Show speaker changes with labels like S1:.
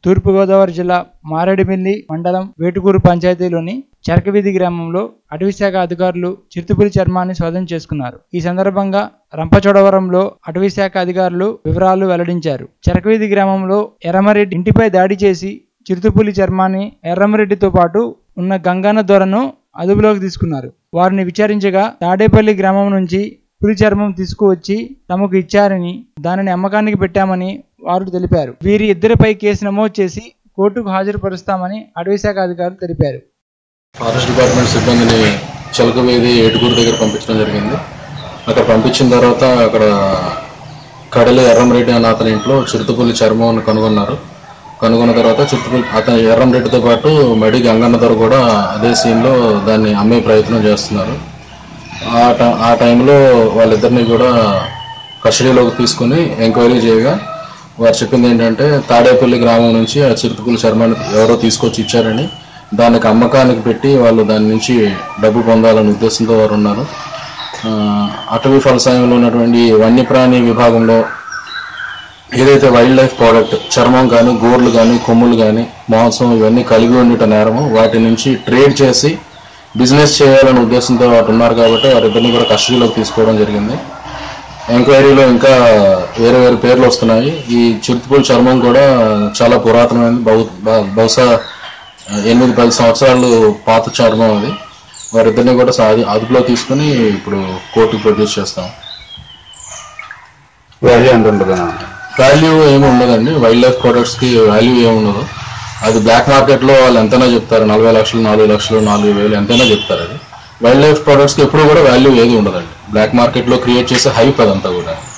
S1: తూర్పుగోదావరి జిల్లా మారేడుమిల్లి మండలం వేటుకూరు పంచాయతీలోని చరకవీధి గ్రామంలో అటవీశాఖ అధికారులు చిరుతపులి చర్మాన్ని స్వాధీనం చేసుకున్నారు ఈ సందర్భంగా రంపచోడవరంలో అటవీశాఖ అధికారులు వివరాలు వెల్లడించారు చరకవీధి గ్రామంలో ఎర్రమరెడ్డి ఇంటిపై దాడి చేసి చిరుతపులి చర్మాన్ని ఎర్రమరెడ్డితో పాటు ఉన్న గంగన్న దొరను అదుపులోకి తీసుకున్నారు వారిని విచారించగా తాడేపల్లి గ్రామం నుంచి పులి చర్మం తీసుకువచ్చి తమకు ఇచ్చారని దానిని అమ్మకానికి పెట్టామని వారు తెలిపారు వీరి ఇద్దరిపై కేసు నమోదు చేసి కోర్టుకు హాజరుపరుస్తామని అటవీశాఖ అధికారులు తెలిపారు
S2: ఫారెస్ట్ డిపార్ట్మెంట్ సిబ్బందిని చిలకవేది ఏటుకూరు దగ్గర పంపించడం జరిగింది అక్కడ పంపించిన తర్వాత అక్కడ కడలి ఎర్రంరెడ్డి అన్న అతని ఇంట్లో చిరుతపుల్లి చర్మం కనుగొన్నారు కనుగొన్న తర్వాత చిరుతపుల్లి అతని ఎర్రంరెడ్డితో పాటు మడి గంగన్న దొర కూడా అదే సీన్లో దాన్ని అమ్మే ప్రయత్నం చేస్తున్నారు ఆ ట- ఆ టైంలో వాళ్ళిద్దరిని కూడా కస్టడీలోకి తీసుకుని ఎంక్వైరీ చేయగా వారు చెప్పింది ఏంటంటే తాడేపల్లి గ్రామం నుంచి ఆ చిరుతపుల్లి చర్మాన్ని ఎవరో తీసుకొచ్చి ఇచ్చారని దానికి అమ్మకానికి పెట్టి వాళ్ళు దాని నుంచి డబ్బు పొందాలనే ఉద్దేశంతో వారు ఉన్నారు ఆ, అటవీ ఫలసాయంలో ఉన్నటువంటి వన్యప్రాణి విభాగంలో ఏదైతే వైల్డ్ లైఫ్ ప్రోడక్ట్ చర్మం కానీ గోర్లు కానీ కొమ్ములు కానీ మాంసం ఇవన్నీ కలిగి ఉండట నేరము వాటి నుంచి ట్రేడ్ చేసి బిజినెస్ చేయాలనే ఉద్దేశంతో వాటి ఉన్నారు కాబట్టి వారిద్దరిని కూడా కస్టడీలోకి తీసుకోవడం జరిగింది ఎంక్వైరీలో ఇంకా వేరే వేరే పేర్లు వస్తున్నాయి ఈ చిరుతపూడి చర్మం కూడా చాలా పురాతనమైనది బహు బహు- బహుశా ఎనిమిది పది సంవత్సరాలు పాత చర్మం అది వారిద్దరిని కూడా సాధి అదుపులో తీసుకుని ఇప్పుడు కోర్టుకు ప్రొడ్యూస్ చేస్తాం
S3: వాల్యూ ఎంత ఉంటుంది
S2: వాల్యూ ఏమి ఉండదండి వైల్డ్ లైఫ్ ప్రొడక్ట్స్ కి వాల్యూ ఏమి ఉండదు అది బ్లాక్ మార్కెట్ లో వాళ్ళు ఎంతైనా చెప్తారు నలభై లక్షలు నాలుగు లక్షలు నాలుగు వేలు ఎంతైనా చెప్తారు అది వైల్డ్ లైఫ్ ప్రొడక్ట్స్ కి ఎప్పుడు కూడా వాల్యూ ఏది ఉండదండి బ్లాక్ మార్కెట్ లో క్రియేట్ చేసే హైప్ అదంతా కూడా